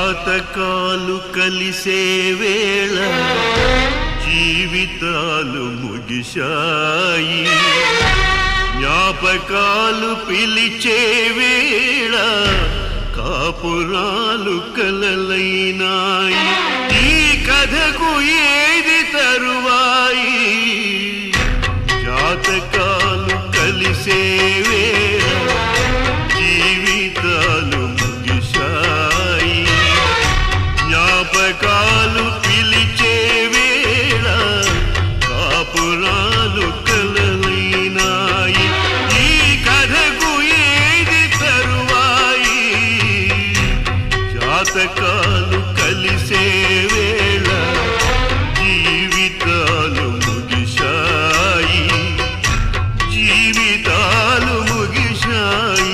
జాతకాలు కలిసే వేళ జీవితాలు ముగిశాయి జ్ఞాపకాలు పిలిచే వేళ కాపురాలు కలలైనాయి ఈ కథకు ఏది తరువాయి జాతకాలు కలిసే వేళ జీవితాలు ముగిశాయి జ్ఞాపకాలు పిలిచే వేళ కాపురాలు కలలైనాయి ఈ కథకు ఏది తరువాయి జాతకాలు కలిసే వేళ జీవితాలు ముగిశాయి జీవితాలు ముగిశాయి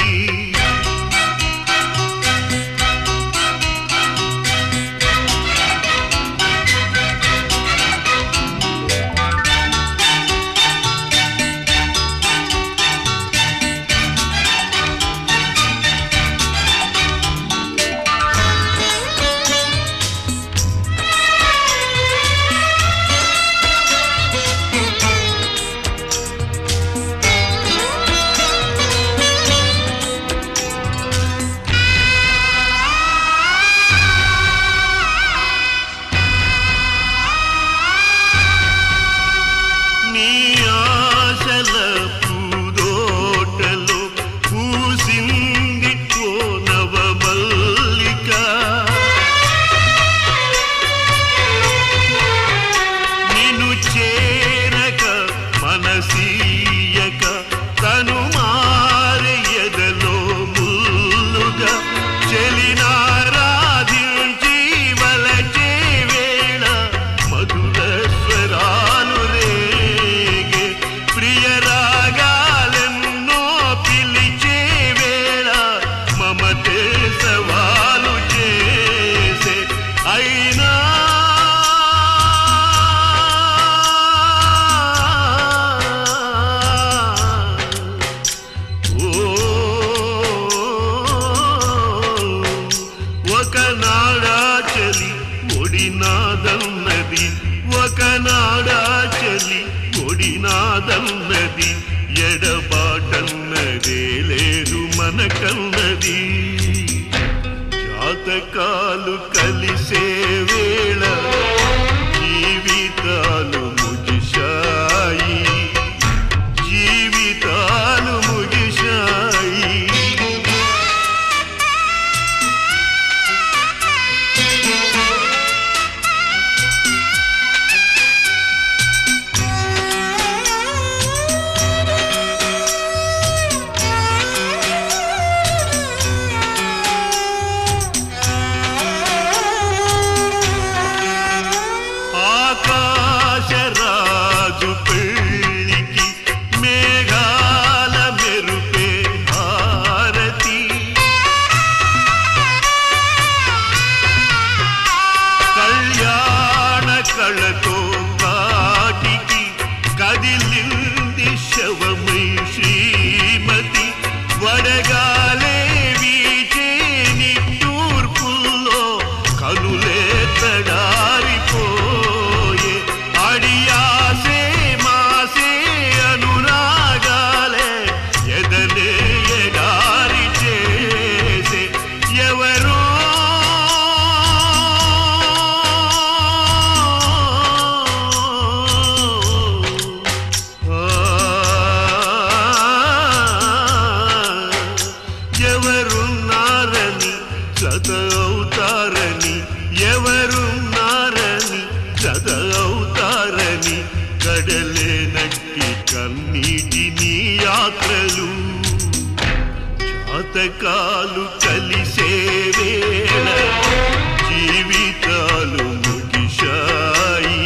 నీ ఆశల పూదోటలో పూసింది ఓ నవమల్లిక నిన్ను చేరక మనసీయక తను మారెయదలో ముల్లుగా చెలినారాధించి వలచే వేళ మధుర స్వరాలు రేగే ప్రియ రాగాలెన్నో పిలిచే వేళ మమతే సవాలు చేసే అయినా ఒకనాడా చలి ఒడినాదన్నది ఒకనాడా చలి ఒడినాదన్నది ఎడబాటన్నదే లేదు మనకన్నది జాతకాలు కలిసే వేళ జీవితాలు ముగిశాయి జీవితాలు ముగిశాయి ఆకాశరాజు పెళ్ళికి మేఘాల మెరుపే హారతి కళ్యాణ కళతో కాటికి కదిలింది శవమై శ్రీమతి వడగాలే వీచే నిట్టూర్పుల్లో కనులే తడారిపోయే అడియాసే మాసే అనురాగాలే ఎదలే ఎడారి చేసే ఎవరో ఎవరున్నారని జత అవుతారని ఎవరున్నారని జత అవుతారని కడలే నట్టి కన్నీటి నీ యాత్రలు జాతకాలు కలిసే వేళ జీవితాలు ముగిశాయి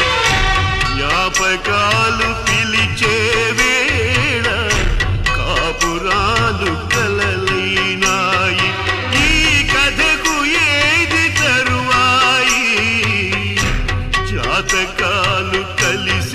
జ్ఞాపకాలు పిలిచే వేళ కాపురాలు కలలైనాయి ఈ కథకు ఏది తరువాయి జాతకాలు కలిసి